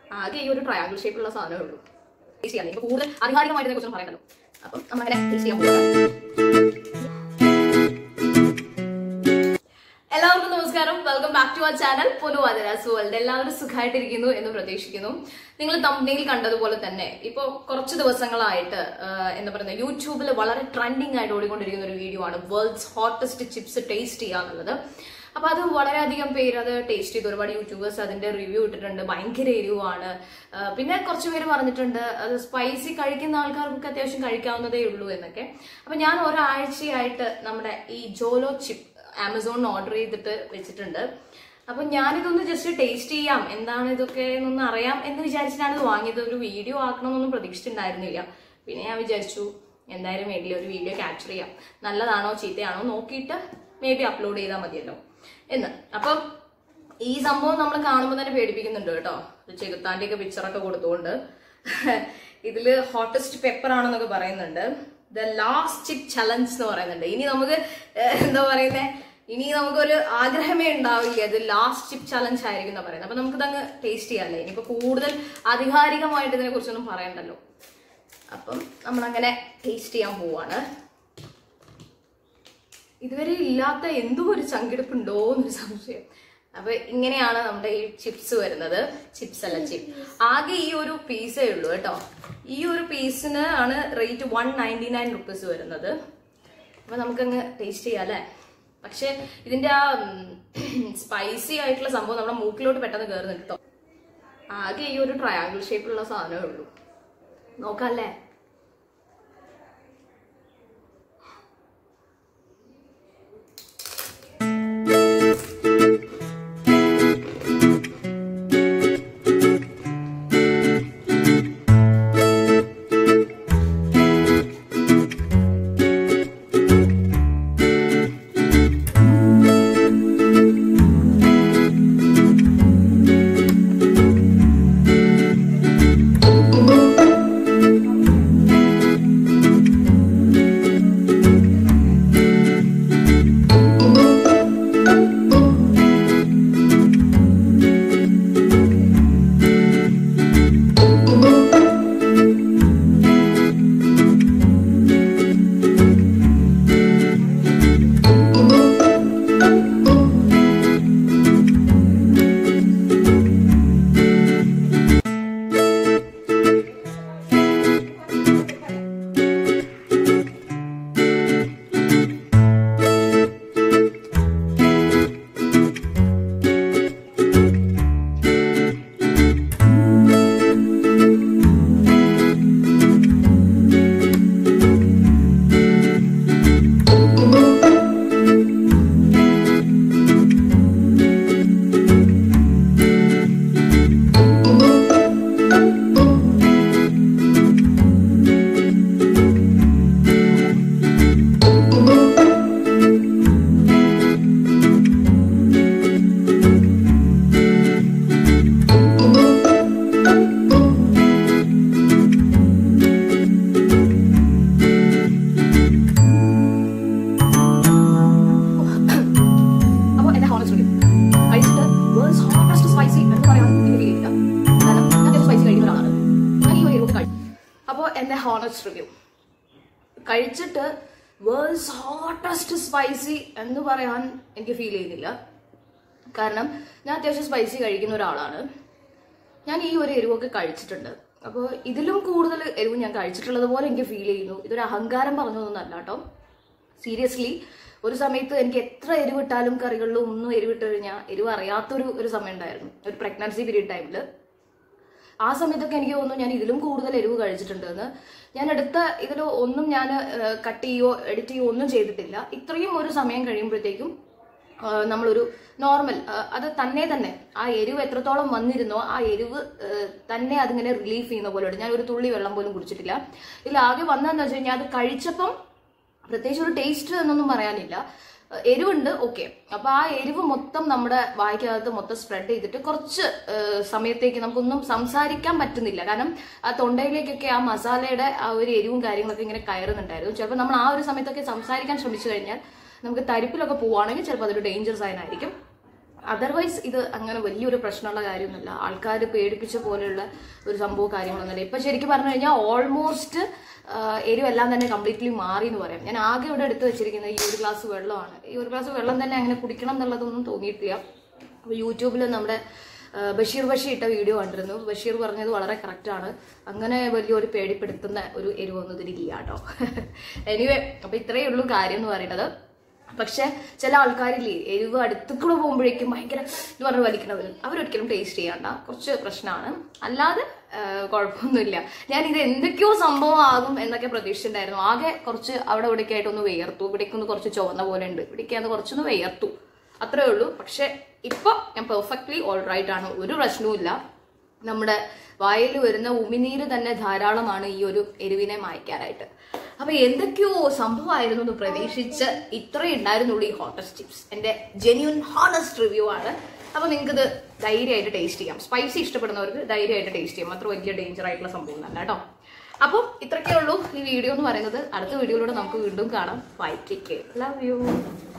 ആകെ ഈ ഒരു ട്രയാങ്കിൾ ഷേപ്പിലുള്ള സാധനമേ ഉള്ളൂ ടേസ്റ്റ് ചെയ്യാൻ ഇപ്പൊ കൂടുതൽ ആധികാരികമായിട്ട് ഇതിനെക്കുറിച്ച് പറയണ്ടല്ലോ അപ്പം നമ്മളങ്ങനെ ടേസ്റ്റ് ചെയ്യാൻ പോകുന്നത് എല്ലാവർക്കും നമസ്കാരം welcome back to our channel പൊനുവാതിരാസ് വേൾഡ് എല്ലാവരും സുഖമായിട്ടിരിക്കുന്നു എന്ന് പ്രതീക്ഷിക്കുന്നു നിങ്ങൾ തമ്മിൽ കണ്ടതുപോലെ തന്നെ ഇപ്പോൾ കുറച്ച് ദിവസങ്ങളായിട്ട് ആഹ്, എന്താ പറയുക യൂട്യൂബിൽ വളരെ ട്രെൻഡിങ് ആയിട്ട് ഓടിക്കൊണ്ടിരിക്കുന്ന ഒരു വീഡിയോ ആണ് വേൾഡ്സ് ഹോട്ടസ്റ്റ് ചിപ്സ് ടേസ്റ്റ് ചെയ്യാന്നുള്ളത് അപ്പൊ അത് വളരെയധികം പേര് അത് ടേസ്റ്റ് ചെയ്തു ഒരുപാട് യൂട്യൂബേഴ്സ് അതിന്റെ റിവ്യൂ ഇട്ടിട്ടുണ്ട് ഭയങ്കര എരിവാണ് ആഹ്, പിന്നെ കുറച്ച് പേര് പറഞ്ഞിട്ടുണ്ട് അത് സ്പൈസി കഴിക്കുന്ന ആൾക്കാർക്ക് അത്യാവശ്യം കഴിക്കാവുന്നതേ ഉള്ളൂ എന്നൊക്കെ അപ്പൊ ഞാൻ ഒരാഴ്ചയായിട്ട് നമ്മുടെ ഈ ജോലോ ചിപ്പ് ആമസോണിൽ ഓർഡർ ചെയ്തിട്ട് വെച്ചിട്ടുണ്ട് അപ്പൊ ഞാനിതൊന്ന് ജസ്റ്റ് ടേസ്റ്റ് ചെയ്യാം എന്താണ് ഇതൊക്കെ എന്നൊന്ന് അറിയാം എന്ന് വിചാരിച്ചിട്ടാണ് ഇത് വാങ്ങിയത് ഒരു വീഡിയോ ആക്കണമെന്നൊന്നും പ്രതീക്ഷിച്ചിട്ടുണ്ടായിരുന്നില്ല പിന്നെ ഞാൻ വിചാരിച്ചു എന്തായാലും വേണ്ടില്ല ഒരു വീഡിയോ ക്യാപ്ചർ ചെയ്യാം നല്ലതാണോ ചീത്തയാണോ നോക്കിയിട്ട് മേ ബി അപ്ലോഡ് ചെയ്താൽ മതിയല്ലോ എന്ന് അപ്പം ഈ സംഭവം നമ്മൾ കാണുമ്പോൾ തന്നെ പേടിപ്പിക്കുന്നുണ്ട് കേട്ടോ ചെകുത്താന്റെ ഒക്കെ പിക്ചറൊക്കെ കൊടുത്തുകൊണ്ട് ഇതില് ഹോട്ടസ്റ്റ് പെപ്പർ ആണെന്നൊക്കെ പറയുന്നുണ്ട് ദ ലാസ്റ്റ് ചിപ്പ് ചലഞ്ച് എന്ന് പറയുന്നുണ്ട് ഇനി നമുക്ക് ഏഹ്, എന്താ പറയുന്നേ ഇനി നമുക്കൊരു ആഗ്രഹമേ ഉണ്ടാവില്ല ഇത് ലാസ്റ്റ് ചിപ്പ് ചലഞ്ച് ആയിരിക്കും എന്ന് പറയുന്നത് അപ്പൊ നമുക്കിത് അങ്ങ് ടേസ്റ്റ് ചെയ്യാമല്ലേ ഇനിയിപ്പോ കൂടുതൽ ആധികാരികമായിട്ട് ഇതിനെ കുറിച്ചൊന്നും പറയണ്ടല്ലോ അപ്പം നമ്മളങ്ങനെ ടേസ്റ്റ് ചെയ്യാൻ പോവാണ് ഇതുവരെ ഇല്ലാത്ത എന്തോ ഒരു ചങ്കിടിപ്പുണ്ടോ എന്നൊരു സംശയം അപ്പൊ ഇങ്ങനെയാണ് നമ്മുടെ ഈ ചിപ്സ് വരുന്നത് ചിപ്സ് അല്ല ചിപ്പ് ആകെ ഈ ഒരു പീസേ ഉള്ളൂ കേട്ടോ ഈ ഒരു പീസിന് ആണ് rate one ninety nine rupees വരുന്നത് അപ്പൊ നമുക്കങ്ങ് ടേസ്റ്റ് ചെയ്യാം അല്ലേ പക്ഷെ ഇതിന്റെ ആ സ്പൈസി ആയിട്ടുള്ള സംഭവം നമ്മുടെ മൂക്കിലോട്ട് പെട്ടെന്ന് കയറുന്നുണ്ട് കേട്ടോ ആകെ ഈ ഒരു ട്രയാങ്കിൾ ഷേപ്പിലുള്ള സാധനമേ ഉള്ളൂ നോക്കാം അല്ലേ അപ്പോൾ എന്റെ ഹോണസ്റ്റ് റിവ്യൂ കഴിച്ചിട്ട് വേൾഡ്സ് ഹോട്ടസ്റ്റ് സ്പൈസി എന്ന് പറയാൻ എനിക്ക് ഫീൽ ചെയ്തില്ല കാരണം ഞാൻ സ്പൈസി കഴിക്കുന്ന ഒരാളാണ് ഞാൻ ഈ ഒരു എരിവ് കഴിച്ചു അപ്പോൾ എന്റെ ഹോണസ്റ്റ് റിവ്യൂ കഴിച്ചിട്ട് വേൾഡ്സ് ഹോട്ടസ്റ്റ് സ്പൈസി എന്ന് പറയാൻ എനിക്ക് ഫീൽ ചെയ്യുന്നില്ല കാരണം ഞാൻ അത്യാവശ്യം സ്പൈസി കഴിക്കുന്ന ഒരാളാണ് ഞാൻ ഈ ഒരു എരിവൊക്കെ കഴിച്ചിട്ടുണ്ട് അപ്പോൾ ഇതിലും കൂടുതൽ എരിവ് ഞാൻ കഴിച്ചിട്ടുള്ളത് പോലെ എനിക്ക് ഫീൽ ചെയ്യുന്നു ഇതൊരു അഹങ്കാരം പറഞ്ഞതൊന്നല്ല കേട്ടോ സീരിയസ്ലി ഒരു സമയത്ത് എനിക്ക് എത്ര എരിവിട്ടാലും കറികളിലും ഒന്നും എരിവിട്ട് കഴിഞ്ഞാൽ എരിവ് അറിയാത്തൊരു ഒരു സമയം ഉണ്ടായിരുന്നു ഒരു പ്രഗ്നൻസി പീരീഡ് ടൈമിൽ ആ സമയത്തൊക്കെ എനിക്ക് തോന്നുന്നു ഞാൻ ഇതിലും കൂടുതൽ എരിവ് കഴിച്ചിട്ടുണ്ടെന്ന് ഞാൻ എടുത്ത ഇതിൽ ഒന്നും ഞാൻ കട്ട് ചെയ്യോ എഡിറ്റ് ചെയ്യോ ഒന്നും ചെയ്തിട്ടില്ല ഇത്രയും ഒരു സമയം കഴിയുമ്പോഴത്തേക്കും ആ, നമ്മളൊരു നോർമൽ അത് തന്നെ തന്നെ ആ എരിവ് എത്രത്തോളം വന്നിരുന്നോ ആ എരിവ് ആ, തന്നെ അതിങ്ങനെ റിലീഫ് ചെയ്യുന്ന പോലെ ഉണ്ട് ഞാൻ ഒരു തുള്ളി വെള്ളം പോലും കുടിച്ചിട്ടില്ല ഇതിൽ ആകെ വന്നതെന്ന് വെച്ച് കഴിഞ്ഞാൽ അത് കഴിച്ചപ്പം പ്രത്യേകിച്ച് ഒരു ടേസ്റ്റ് എന്നൊന്നും പറയാനില്ല ഏഹ് എരിവുണ്ട് ഓക്കെ അപ്പൊ ആ എരിവ് മൊത്തം നമ്മുടെ വായ്ക്കകത്ത് മൊത്തം സ്പ്രെഡ് ചെയ്തിട്ട് കുറച്ച് ഏഹ് സമയത്തേക്ക് നമുക്കൊന്നും സംസാരിക്കാൻ പറ്റുന്നില്ല കാരണം ആ തൊണ്ടയിലേക്കൊക്കെ ആ മസാലയുടെ ആ ഒരു എരിവും കാര്യങ്ങളൊക്കെ ഇങ്ങനെ കയറുന്നുണ്ടായിരുന്നു ചിലപ്പോൾ നമ്മൾ ആ ഒരു സമയത്തൊക്കെ സംസാരിക്കാൻ ശ്രമിച്ചു കഴിഞ്ഞാൽ നമുക്ക് തരിപ്പിലൊക്കെ പോവുകയാണെങ്കിൽ ചിലപ്പോൾ അതൊരു ഡേഞ്ചർ സൈൻ ആയിരിക്കും അതർവൈസ് ഇത് അങ്ങനെ വലിയൊരു പ്രശ്നമുള്ള കാര്യമൊന്നുമില്ല ആൾക്കാർ പേടിപ്പിച്ച പോലെയുള്ള ഒരു സംഭവം കാര്യങ്ങളൊന്നുമില്ല ഇപ്പൊ ശരിക്കും പറഞ്ഞു കഴിഞ്ഞാൽ ഓൾമോസ്റ്റ് എരിവെല്ലാം തന്നെ കംപ്ലീറ്റ്ലി മാറി എന്ന് പറയാം ഞാൻ ആകെ ഇവിടെ എടുത്തു വെച്ചിരിക്കുന്നത് ഈ ഒരു ഗ്ലാസ് വെള്ളമാണ് ഈ ഒരു ഗ്ലാസ് വെള്ളം തന്നെ അങ്ങനെ കുടിക്കണം എന്നുള്ളതൊന്നും തോന്നിയിട്ടില്ല അപ്പോൾ യൂട്യൂബിൽ നമ്മുടെ ആ, ബഷീർ ബഷീർ ഇട്ട വീഡിയോ കണ്ടിരുന്നു ബഷീർ പറഞ്ഞത് വളരെ കറക്റ്റാണ് അങ്ങനെ വലിയൊരു പേടിപ്പെടുത്തുന്ന ഒരു എരിവൊന്നും ഇതിലില്ല കേട്ടോ എനിവേ അപ്പൊ ഇത്രയേ ഉള്ളൂ കാര്യം എന്ന് പറയുന്നത് പക്ഷെ ചില ആൾക്കാരില്ലേ എരിവ് അടുത്തുകൂടെ പോകുമ്പോഴേക്കും ഭയങ്കര എന്ന് പറഞ്ഞ് വലിക്കണവർ അവരൊരിക്കലും ടേസ്റ്റ് ചെയ്യണ്ട കുറച്ച് പ്രശ്നമാണ് അല്ലാതെ ആ, കുഴപ്പമൊന്നുമില്ല ഞാൻ ഇത് എന്തൊക്കെയോ സംഭവം ആകും എന്നൊക്കെ പ്രതീക്ഷിച്ചിട്ടുണ്ടായിരുന്നു ആകെ കുറച്ച് അവിടെ ഇവിടേക്ക് ആയിട്ടൊന്ന് വേർത്തു ഇവിടേക്കൊന്ന് കുറച്ച് ചുവന്ന പോലെ ഉണ്ട് ഇവിടേക്ക് കുറച്ചൊന്ന് വേർത്തു അത്രേ ഉള്ളൂ പക്ഷെ ഇപ്പൊ ഞാൻ പെർഫെക്റ്റ്ലി ഓൾ റൈറ്റ് ആണ് ഒരു പ്രശ്നവും നമ്മുടെ വായിൽ വരുന്ന ഉമിനീര് തന്നെ ധാരാളമാണ് ഈ ഒരു എരിവിനെ മായ്ക്കാനായിട്ട് അപ്പൊ എന്തൊക്കെയോ സംഭവമായിരുന്നു എന്ന് പ്രതീക്ഷിച്ച് ഇത്രയും ഉണ്ടായിരുന്നുള്ളൂ ഈ ഹോട്ടസ്റ്റ് ചിപ്സ് എന്റെ ജെന്യൂൻ ഹോണസ്റ്റ് റിവ്യൂ ആണ് അപ്പൊ നിങ്ങൾക്ക് ഇത് ധൈര്യമായിട്ട് ടേസ്റ്റ് ചെയ്യാം സ്പൈസി ഇഷ്ടപ്പെടുന്നവർക്ക് ധൈര്യമായിട്ട് ടേസ്റ്റ് ചെയ്യാം അത്ര വലിയ ഡേഞ്ചർ ആയിട്ടുള്ള സംഭവം അല്ല കേട്ടോ അപ്പം ഇത്രയൊക്കെ ഉള്ളൂ ഈ വീഡിയോ എന്ന് പറയുന്നത് അടുത്ത വീഡിയോയിലൂടെ നമുക്ക് വീണ്ടും കാണാം ബൈ ടേക്ക് ലവ് യു